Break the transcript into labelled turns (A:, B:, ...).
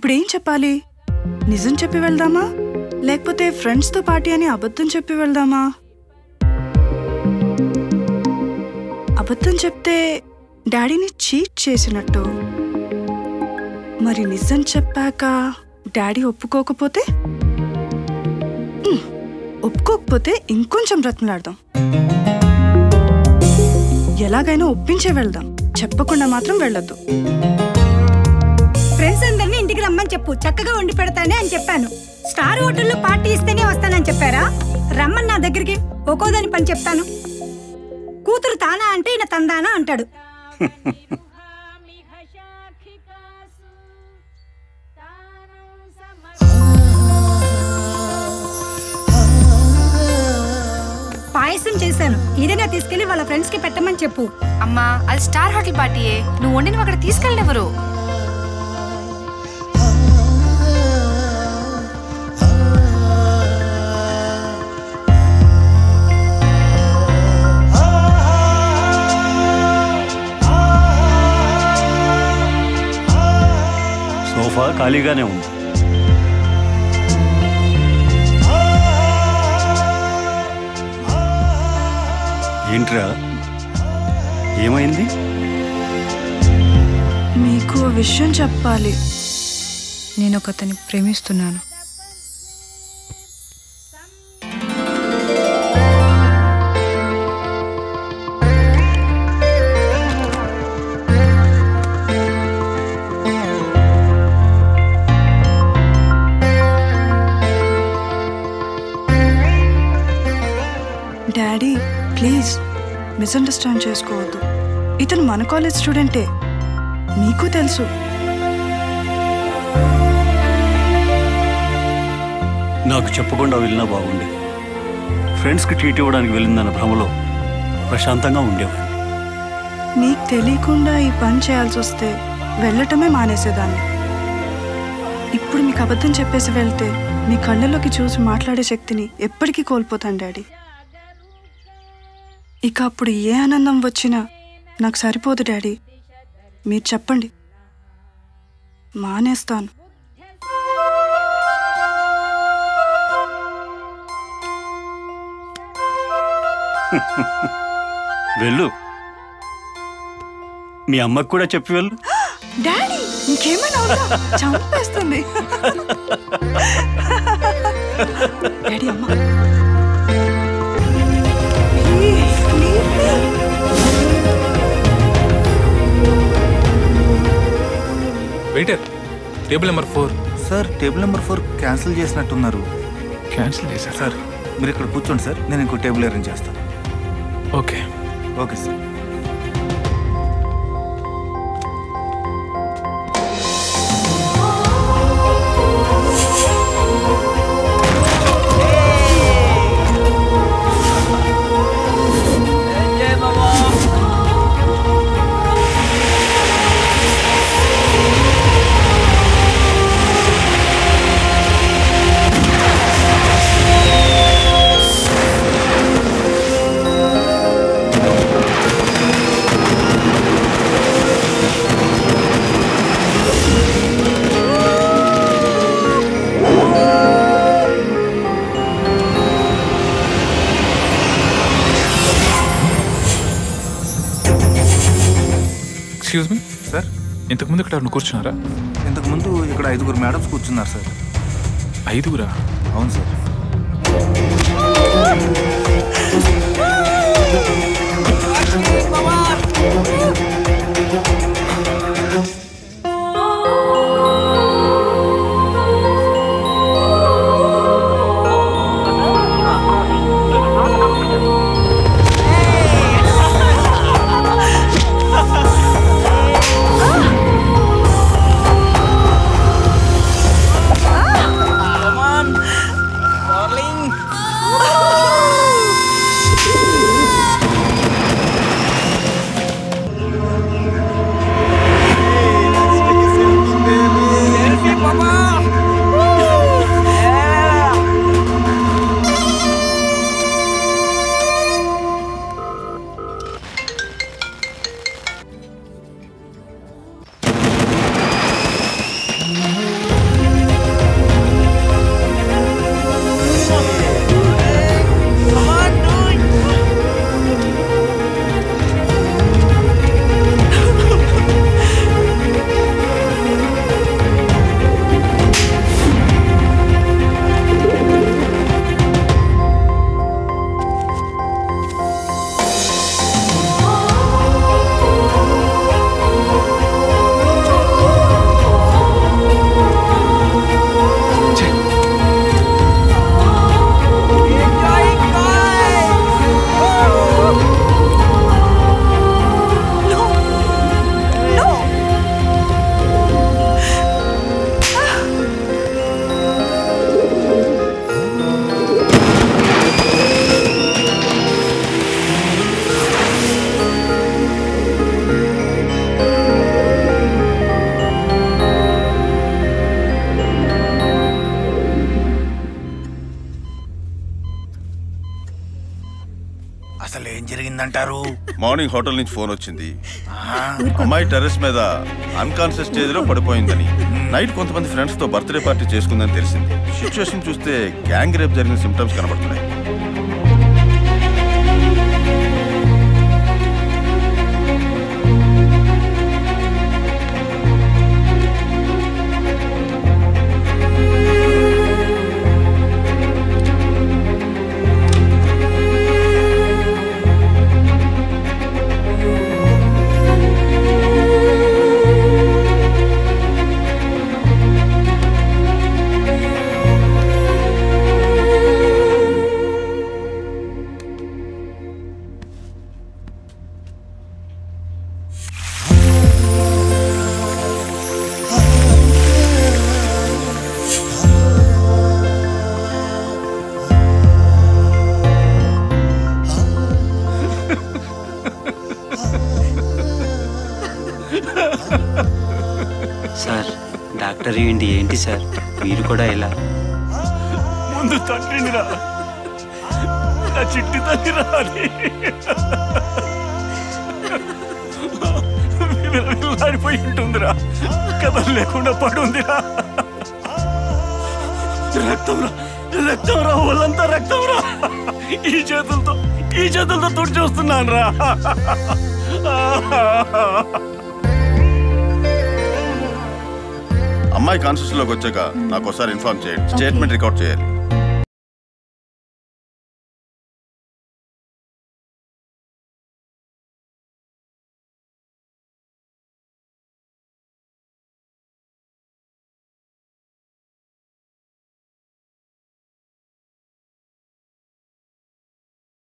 A: ఇప్పుడు ఏం చెప్పాలి నిజం చెప్పి వెళ్దామా లేకపోతే ఫ్రెండ్స్తో పార్టీ అని అబద్ధం చెప్పి వెళ్దామా అబద్ధం చెప్తే డాడీని చీట్ చేసినట్టు మరి నిజం చెప్పాక డాడీ ఒప్పుకోకపోతే హ్మ్, ఒప్పుకోకపోతే ఇంకొంచెం బ్రతిమలాడదాం ఎలాగైనా ఒప్పించే వెళ్దాం చెప్పకుండా మాత్రం వెళ్ళొద్దు
B: ఫ్రెండ్స్ అందరినీ ఇంటికి రమ్మని చెప్పు చక్కగా వండి పెడతానే అని చెప్పాను స్టార్ హోటల్లో పార్టీ ఇస్తేనే వస్తానని చెప్పారా రమ్మని నా దగ్గరికి ఒక్కోదాని పని చెప్తాను కూతురు తానా అంటే ఈయన తందానా అంటాడు పాయసం చేశాను ఏదైనా తీసుకెళ్లి వాళ్ళ ఫ్రెండ్స్ కి పెట్టమని చెప్పు
C: అమ్మా అది స్టార్ హోటల్ పార్టీయే నువ్వు వండినవి అక్కడ తీసుకెళ్ళినెవరు
D: సోఫా ఖాళీగానే ఉంది ఏంట్రా ఏమైంది
A: మీకు ఓ విషయం చెప్పాలి నేను ఒకతని ప్రేమిస్తున్నాను డాడీ ప్లీజ్ మిస్అండర్స్టాండ్ చేసుకోవద్దు ఇతను మన కాలేజ్ స్టూడెంటే మీకు తెలుసు
D: నాకు చెప్పకుండా వెళ్ళినా బాగుండేది ఫ్రెండ్స్కి ట్రీట్ ఇవ్వడానికి వెళ్ళిందన్న భ్రమలో ప్రశాంతంగా ఉండేవాడిని
A: మీకు తెలియకుండా ఈ పని చేయాల్సి వస్తే వెళ్ళటమే మానేసేదాన్ని ఇప్పుడు మీకు అబద్ధం చెప్పేసి వెళ్తే మీ కళ్ళలోకి చూసి మాట్లాడే శక్తిని ఎప్పటికీ కోల్పోతాను డాడీ ఇక అప్పుడు ఏ ఆనందం వచ్చినా నాకు సరిపోదు డాడీ మీరు చెప్పండి మానేస్తాను
D: వెళ్ళు మీ అమ్మకు కూడా చెప్పి వెళ్ళు
A: డాడీ ఇంకేమైనా ఉందా చంపేస్తుంది డాడీ అమ్మ Please, leave me.
E: Waiter table number four
F: sir table number four cancel చేసినట్టున్నారు
E: క్యాన్సిల్ చేశారు
F: సార్ మీరు ఇక్కడ కూర్చోండి సార్ నేను ఇంకో టేబుల్ అరేంజ్ చేస్తాను
E: okay
F: okay sir
E: excuse me
F: sir
E: ఇంతకుముందు ఇక్కడ ఎవరైనా కూర్చున్నారా
F: ఇంతకుముందు ఇక్కడ ఐదుగురు మేడమ్స్ కూర్చున్నారు సార్
E: ఐదుగురా
F: అవును సార్
G: డార్లింగ్ మార్నింగ్ హోటల్ నుంచి ఫోన్ వచ్చింది అమ్మాయి టెర్రస్ మీద అన్కాన్షియస్ స్టేజ్ లో పడిపోయిందని నైట్ కొంతమంది ఫ్రెండ్స్ తో బర్త్డే పార్టీ చేసుకుందని తెలిసింది సిచ్యువేషన్ చూస్తే గ్యాంగ్ రేప్ జరిగిన సిమ్టమ్స్ కనబడుతున్నాయి
H: సార్ డాక్టర్ ఏంటి ఏంటి సార్ మీరు కూడా ఇలా
D: ముందు తండ్రినిరా నా చిట్టి తల్లిరా అని విల్లాడిపోయి ఉంటుందిరా కథ లేకుండా పడుందిరా రక్తంరా రక్తంరా వాళ్ళంతా రక్తంరా ఈ చేతులతో ఈ చేతులతో తుడి చూస్తున్నాను రా
G: అమ్మాయి కాన్షియస్ లోకి వచ్చాక నాకు ఒకసారి ఇన్ఫార్మ్ చేయండి స్టేట్మెంట్ రికార్డ్ చేయాలి